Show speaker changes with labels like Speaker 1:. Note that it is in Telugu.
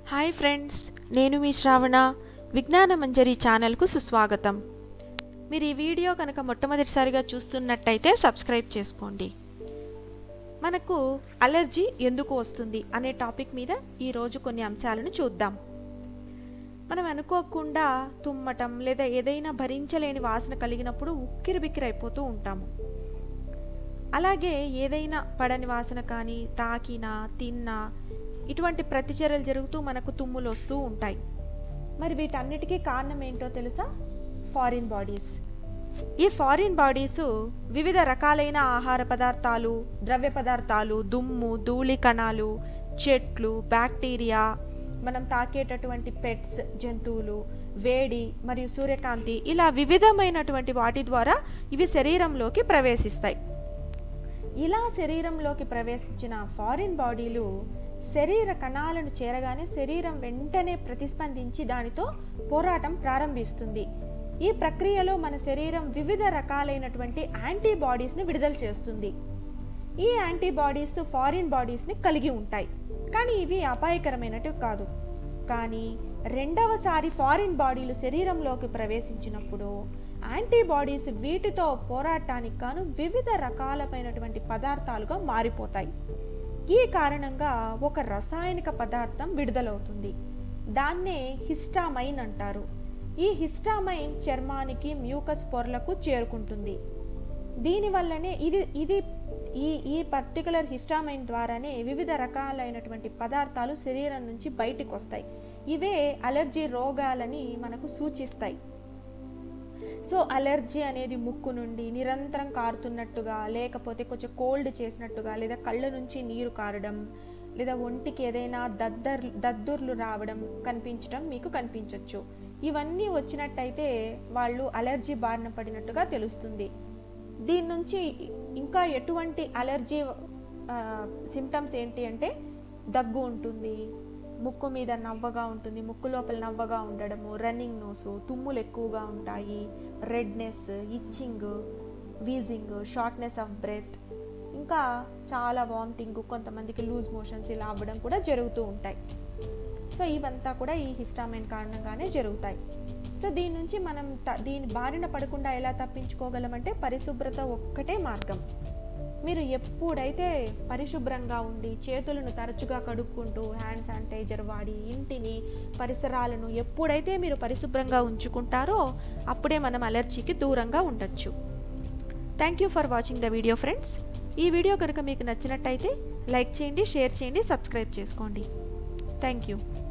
Speaker 1: హాయ్ ఫ్రెండ్స్ నేను మీ శ్రావణ విజ్ఞాన మంజరి ఛానల్కు సుస్వాగతం మీరు ఈ వీడియో కనుక మొట్టమొదటిసారిగా చూస్తున్నట్టయితే సబ్స్క్రైబ్ చేసుకోండి మనకు అలర్జీ ఎందుకు వస్తుంది అనే టాపిక్ మీద ఈరోజు కొన్ని అంశాలను చూద్దాం మనం అనుకోకుండా తుమ్మటం లేదా ఏదైనా భరించలేని వాసన కలిగినప్పుడు ఉక్కిరిబిక్కిరైపోతూ ఉంటాము అలాగే ఏదైనా పడని వాసన కానీ తాకినా తిన్నా ఇటువంటి ప్రతిచర్యలు జరుగుతూ మనకు తుమ్ములు వస్తూ ఉంటాయి మరి వీటన్నిటికీ కారణం ఏంటో తెలుసా ఫారిన్ బాడీస్ ఈ ఫారిన్ బాడీస్ వివిధ రకాలైన ఆహార పదార్థాలు ద్రవ్య పదార్థాలు దుమ్ము ధూళి కణాలు చెట్లు బ్యాక్టీరియా మనం తాకేటటువంటి పెట్స్ జంతువులు వేడి మరియు సూర్యకాంతి ఇలా వివిధమైనటువంటి వాటి ద్వారా ఇవి శరీరంలోకి ప్రవేశిస్తాయి ఇలా శరీరంలోకి ప్రవేశించిన ఫారిన్ బాడీలు శరీర కణాలను చేరగానే శరీరం వెంటనే ప్రతిస్పందించి దానితో పోరాటం ప్రారంభిస్తుంది ఈ ప్రక్రియలో మన శరీరం వివిధ రకాలైనటువంటి యాంటీబాడీస్ను విడుదల చేస్తుంది ఈ యాంటీబాడీస్ ఫారిన్ బాడీస్ని కలిగి ఉంటాయి కానీ ఇవి అపాయకరమైనటివి కాదు కానీ రెండవసారి ఫారిన్ బాడీలు శరీరంలోకి ప్రవేశించినప్పుడు యాంటీబాడీస్ వీటితో పోరాటానికి గాను వివిధ రకాలమైనటువంటి పదార్థాలుగా మారిపోతాయి ఈ కారణంగా ఒక రసాయనిక పదార్థం విడుదలవుతుంది దాన్నే హిస్టామైన్ అంటారు ఈ హిస్టామైన్ చర్మానికి మ్యూకస్ పొరలకు చేరుకుంటుంది దీనివల్లనే ఇది ఇది ఈ ఈ పర్టికులర్ హిస్టామైన్ ద్వారానే వివిధ రకాలైనటువంటి పదార్థాలు శరీరం నుంచి బయటికి వస్తాయి ఇవే అలర్జీ రోగాలని మనకు సూచిస్తాయి సో అలర్జీ అనేది ముక్కు నుండి నిరంతరం కారుతున్నట్టుగా లేకపోతే కొంచెం కోల్డ్ చేసినట్టుగా లేదా కళ్ళ నుంచి నీరు కారడం లేదా ఒంటికి ఏదైనా దద్దర్ దద్దుర్లు రావడం కనిపించడం మీకు కనిపించవచ్చు ఇవన్నీ వచ్చినట్టయితే వాళ్ళు అలర్జీ బారిన పడినట్టుగా తెలుస్తుంది దీని నుంచి ఇంకా ఎటువంటి అలర్జీ సిమ్టమ్స్ ఏంటి అంటే దగ్గు ఉంటుంది ముక్కు మీద నవ్వగా ఉంటుంది ముక్కు లోపల నవ్వగా ఉండడము రన్నింగ్ నోసు తుమ్ములు ఎక్కువగా ఉంటాయి redness itching wheezing shortness of breath ఇంకా చాలా వామిటింగ్ కొంతమందికి లూజ్ మోషన్స్ ఇలా అవ్వడం కూడా జరుగుతూ ఉంటాయి సో ఇవంతా కూడా ఈ హిస్టామైన్ కారణంగానే జరుగుతాయి సో దీని నుంచి మనం దీని బారిన పడకుండా ఎలా తప్పించుకోగలమంటే పరిశుభ్రత ఒక్కటే మార్గం మీరు ఎప్పుడైతే పరిశుభ్రంగా ఉండి చేతులను తరచుగా కడుక్కుంటూ హ్యాండ్ శానిటైజర్ వాడి ఇంటిని పరిసరాలను ఎప్పుడైతే మీరు పరిశుభ్రంగా ఉంచుకుంటారో అప్పుడే మనం అలర్జీకి దూరంగా ఉండొచ్చు thank you for watching the video friends ఈ వీడియో కనుక మీకు నచ్చినట్టయితే లైక్ చేయండి షేర్ చేయండి సబ్స్క్రైబ్ చేసుకోండి థ్యాంక్ యూ